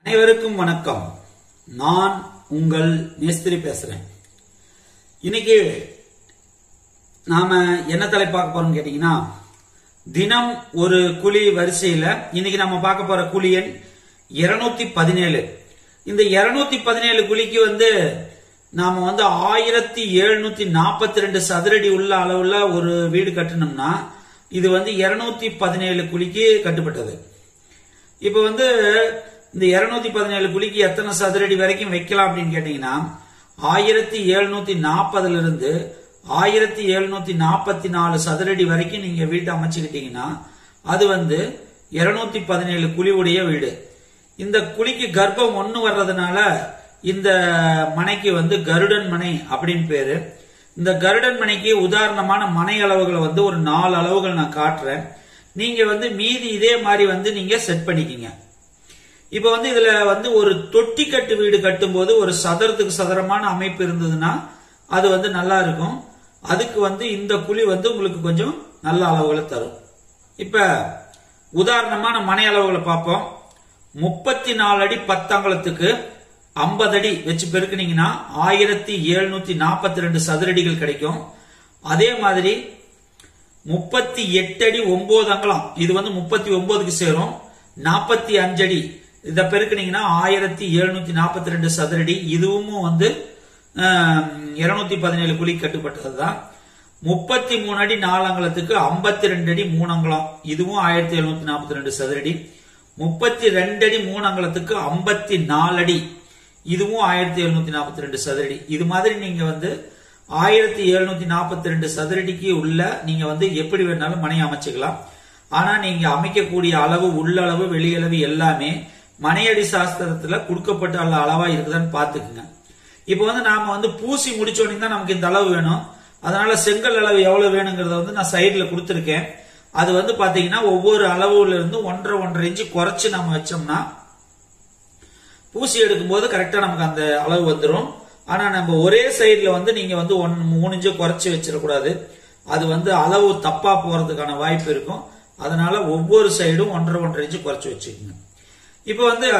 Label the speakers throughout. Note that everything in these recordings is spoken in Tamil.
Speaker 1: அனைவருக்கும் வணக்கம் நான் உங்கள் மேஸ்திரி பேசுறேன் இன்னைக்கு நாம என்ன தலை பார்க்க போறோம் கேட்டீங்கன்னா தினம் ஒரு குழி வரிசையில இன்னைக்கு நம்ம பார்க்க போற குழி எண் இருநூத்தி பதினேழு இந்த இருநூத்தி பதினேழு குழிக்கு வந்து நாம வந்து ஆயிரத்தி எழுநூத்தி நாற்பத்தி ரெண்டு சதுரடி உள்ள அளவுல ஒரு வீடு கட்டணும்னா இது வந்து இருநூத்தி பதினேழு குழிக்கு கட்டுப்பட்டது இப்ப வந்து இந்த இருநூத்தி பதினேழு குழிக்கு எத்தனை சதுரடி வரைக்கும் வைக்கலாம் அப்படின்னு கேட்டீங்கன்னா ஆயிரத்தி எழுநூத்தி நாற்பதுல இருந்து ஆயிரத்தி எழுநூத்தி நாற்பத்தி நாலு சதுரடி வரைக்கும் நீங்க வீட்டை அமைச்சுக்கிட்டீங்கன்னா அது வந்து இருநூத்தி பதினேழு குழி உடைய வீடு இந்த குழிக்கு கர்ப்பம் ஒண்ணு வர்றதுனால இந்த மனைக்கு வந்து கருடன் மனை அப்படின்னு பேரு இந்த கருடன் மனைக்கு உதாரணமான மனை அளவுகளை வந்து ஒரு நாலு அளவுகள் நான் காட்டுறேன் நீங்க வந்து மீதி இதே மாதிரி வந்து நீங்க செட் பண்ணிக்கிங்க இப்ப வந்து இதுல வந்து ஒரு தொட்டி கட்டு வீடு கட்டும்போது ஒரு சதுரத்துக்கு சதுரமான அமைப்பு இருந்ததுன்னா அது வந்து நல்லா இருக்கும் அதுக்கு வந்து இந்த குழி வந்து உங்களுக்கு கொஞ்சம் நல்ல அளவுகளை தரும் இப்ப உதாரணமான மனை அளவுகளை பார்ப்போம் முப்பத்தி நாலு அடி பத்தங்கலத்துக்கு ஐம்பது அடி வச்சு பெருக்குனீங்கன்னா ஆயிரத்தி எழுநூத்தி நாற்பத்தி ரெண்டு சதுரடிகள் கிடைக்கும் அதே மாதிரி முப்பத்தி எட்டு அடி ஒன்பது அங்கலம் இது வந்து முப்பத்தி ஒன்பதுக்கு சேரும் நாற்பத்தி அஞ்சு அடி இதை பெருக்குனீங்கன்னா ஆயிரத்தி எழுநூத்தி நாற்பத்தி ரெண்டு சதுரடி இதுவும் வந்து இருநூத்தி பதினேழு குழி கட்டுப்பட்டதுதான் முப்பத்தி மூணு அடி நாலு அங்கலத்துக்கு ஐம்பத்தி ரெண்டு அடி மூணு அங்கலம் இதுவும் ஆயிரத்தி எழுநூத்தி நாற்பத்தி ரெண்டு சதுரடி முப்பத்தி ரெண்டு அடி மூணு அங்கலத்துக்கு ஐம்பத்தி நாலு அடி இதுவும் ஆயிரத்தி எழுநூத்தி நாற்பத்தி ரெண்டு சதுரடி இது மாதிரி நீங்க வந்து ஆயிரத்தி எழுநூத்தி நாற்பத்தி ரெண்டு சதுரடிக்கு உள்ள நீங்க வந்து எப்படி வேணாலும் மனை அமைச்சுக்கலாம் ஆனா நீங்க அமைக்கக்கூடிய அளவு உள்ளளவு வெளியளவு எல்லாமே மனையடி சாஸ்திரத்துல கொடுக்கப்பட்ட உள்ள அளவா இருக்குதான்னு பாத்துக்குங்க இப்ப வந்து நாம வந்து பூசி முடிச்சோடனே தான் நமக்கு இந்த அளவு வேணும் அதனால செங்கல் அளவு எவ்வளவு வேணுங்கிறத வந்து நான் சைட்ல கொடுத்துருக்கேன் அது வந்து பாத்தீங்கன்னா ஒவ்வொரு அளவுல இருந்து ஒன்றரை ஒன்றரை இன்ச்சு குறைச்சு நம்ம வச்சோம்னா பூசி எடுக்கும் போது கரெக்டா நமக்கு அந்த அளவு வந்துடும் ஆனா நம்ம ஒரே சைடுல வந்து நீங்க வந்து ஒன் மூணு இன்ச்சு குறைச்சு வச்சிடக்கூடாது அது வந்து அளவு தப்பா போறதுக்கான வாய்ப்பு இருக்கும் அதனால ஒவ்வொரு சைடும் ஒன்றரை ஒன்றரை இன்ச்சு குறைச்சு வச்சுக்கோங்க இப்ப வந்து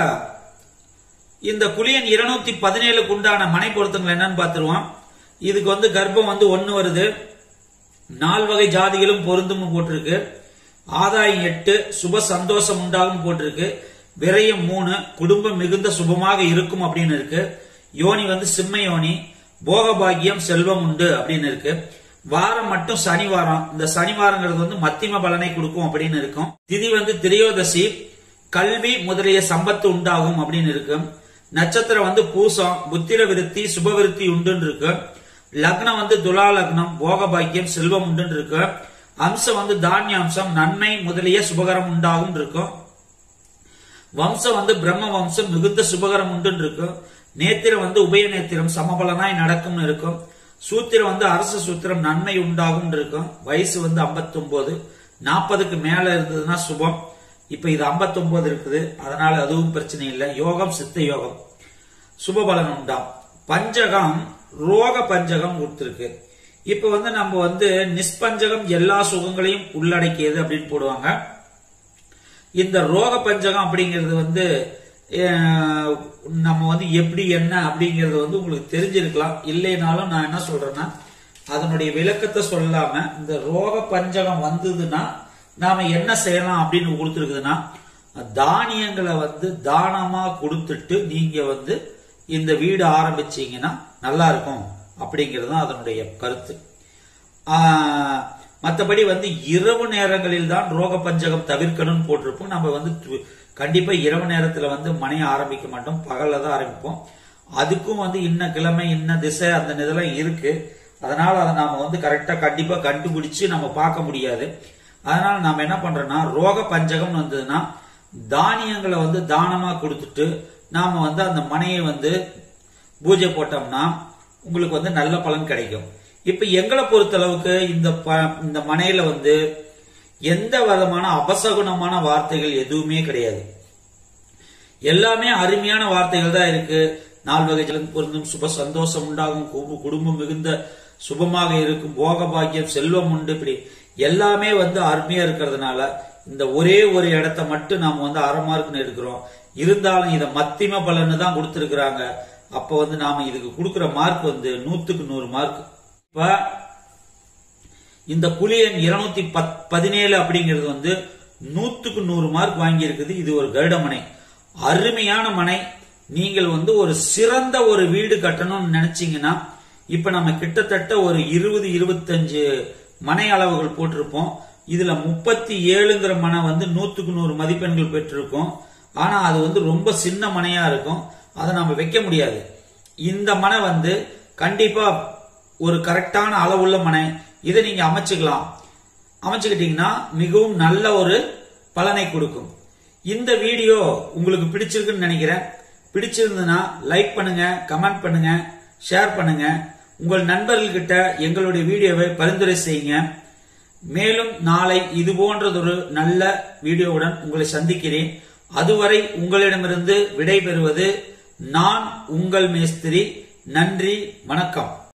Speaker 1: இந்த குளியன் இருநூத்தி பதினேழுக்கு உண்டான மனை பொருத்தங்கள் என்னன்னு பாத்துருவோம் இதுக்கு வந்து கர்ப்பம் வந்து ஒன்னு வருது நால் வகை ஜாதிகளும் பொருந்தும் போட்டிருக்கு ஆதாயம் எட்டு சுப சந்தோஷம் உண்டாகும் போட்டிருக்கு விரயம் மூணு குடும்பம் மிகுந்த சுபமாக இருக்கும் அப்படின்னு இருக்கு யோனி வந்து சிம்ம யோனி போகபாகியம் செல்வம் உண்டு அப்படின்னு இருக்கு வாரம் மட்டும் சனிவாரம் இந்த சனிவாரங்கிறது வந்து மத்திம பலனை கொடுக்கும் அப்படின்னு இருக்கும் திதி வந்து திரையோதசி கல்வி முதலிய சம்பத்து உண்டாகும் அப்படின்னு இருக்கு நட்சத்திரம் வந்து பூசம் புத்திர விருத்தி சுப விருத்தி உண்டுன்னு இருக்கு லக்னம் வந்து துலா லக்னம் போக பாக்கியம் செல்வம் உண்டுன்னு இருக்கு அம்சம் வந்து தானியாம்சம் நன்மை முதலிய சுபகரம் உண்டாகும் இருக்கும் வம்சம் வந்து பிரம்ம வம்சம் மிகுந்த சுபகரம் உண்டுன்னு இருக்கும் நேத்திரம் வந்து உபய நேத்திரம் சமபலனாய் நடக்கும்னு இருக்கும் சூத்திரம் வந்து அரச சூத்திரம் நன்மை உண்டாகும் இருக்கும் வயசு வந்து 59 நாற்பதுக்கு மேல இருந்ததுன்னா சுபம் இப்ப இது 59 இருக்குது அதனால அதுவும் பிரச்சனை இல்லை யோகம் சித்த யோகம் சுபபலன் உண்டாம் பஞ்சகம் ரோக பஞ்சகம் கொடுத்திருக்கு இப்ப வந்து நம்ம வந்து நிஸ்பஞ்சகம் எல்லா சுகங்களையும் உள்ளடக்கியது அப்படின்னு போடுவாங்க இந்த ரோக பஞ்சகம் அப்படிங்கிறது வந்து அஹ், நம்ம வந்து எப்படி என்ன அப்படிங்கறது வந்து உங்களுக்கு தெரிஞ்சிருக்கலாம் இல்லைனாலும் நான் என்ன சொல்றேன்னா அதனுடைய விளக்கத்தை சொல்லாம இந்த ரோக பஞ்சகம் வந்ததுன்னா நாம என்ன செய்யலாம் அப்படின்னு கொடுத்துருக்குதுன்னா தானியங்களை வந்து தானமா கொடுத்துட்டு நீங்க வந்து இந்த வீடு ஆரம்பிச்சீங்கன்னா நல்லா இருக்கும் அப்படிங்கிறது தான் அதனுடைய கருத்து ஆஹ், மத்தபடி வந்து இரவு நேரங்களில் தான் ரோக பஞ்சகம் தவிர்க்கணும்னு போட்டிருப்போம் நம்ம வந்து து- கண்டிப்பா இரவு நேரத்துல வந்து மனைய ஆரம்பிக்க மாட்டோம் பகல்ல தான் ஆரம்பிப்போம் அதுக்கும் வந்து இன்ன கிழமை இன்ன திசை அந்த இதெல்லாம் இருக்கு அதனால அதை நாம வந்து கரெக்டா கண்டிப்பா கண்டுபிடிச்சு நம்ம பார்க்க முடியாது அதனால நாம என்ன பண்றோம்னா ரோக பஞ்சகம் வந்ததுன்னா தானியங்களை வந்து தானமா கொடுத்துட்டு நாம வந்து அந்த மனையை வந்து பூஜை போட்டோம்னா உங்களுக்கு வந்து நல்ல பலன் கிடைக்கும் இப்ப எங்களை பொறுத்தளவுக்கு இந்த ப- இந்த மனையில வந்து எந்த விதமான அபசகுணமான வார்த்தைகள் எதுவுமே கிடையாது எல்லாமே அருமையான வார்த்தைகள் தான் இருக்கு நால் வகை ஜலம் பொருந்தும் சுப சந்தோஷம் உண்டாகும் கு- குடும்பம் மிகுந்த சுபமாக இருக்கும் போக பாக்கியம் செல்வம் உண்டு இப்படி எல்லாமே வந்து அருமையா இருக்கிறதுனால இந்த ஒரே ஒரு இடத்த மட்டும் நாம வந்து அரை மார்க்னு எடுக்கிறோம் இருந்தாலும் இதை மத்திம பலன்னு தான் கொடுத்துருக்குறாங்க அப்ப வந்து நாம இதுக்கு கொடுக்கிற மார்க் வந்து நூத்துக்கு நூறு மார்க் இப்ப இந்த புலியன் இருநூத்தி பதினேழு அப்படிங்கிறது வந்து நூத்துக்கு நூறு மார்க் வாங்கி இருக்குது இது ஒரு கருட மனை அருமையான மனை நீங்கள் வந்து ஒரு சிறந்த ஒரு வீடு கட்டணும்னு நினைச்சீங்கன்னா இப்ப நம்ம கிட்டத்தட்ட ஒரு இருபது இருபத்தஞ்சு மனை அளவுகள் போட்டிருப்போம் இதுல முப்பத்தி ஏழுங்கிற மனை வந்து நூத்துக்கு நூறு மதிப்பெண்கள் பெற்றிருக்கும் ஆனா அது வந்து ரொம்ப சின்ன மனையா இருக்கும் அதை நம்ம வைக்க முடியாது இந்த மனை வந்து கண்டிப்பா ஒரு கரெக்டான அளவுள்ள மனை இதை நீங்க அமைச்சுக்கலாம் அமைச்சுக்கிட்டீங்கன்னா மிகவும் நல்ல ஒரு பலனை கொடுக்கும் இந்த வீடியோ உங்களுக்கு பிடிச்சிருக்குன்னு நினைக்கிறேன் பிடிச்சிருந்ததுன்னா லைக் பண்ணுங்க கமெண்ட் பண்ணுங்க ஷேர் பண்ணுங்க உங்கள் நண்பர்கள்கிட்ட எங்களுடைய வீடியோவை பரிந்துரை செய்யுங்க மேலும் நாளை இது போன்றதொரு நல்ல வீடியோவுடன் உங்களை சந்திக்கிறேன் அதுவரை உங்களிடமிருந்து விடை பெறுவது நான் உங்கள் மேஸ்திரி நன்றி வணக்கம்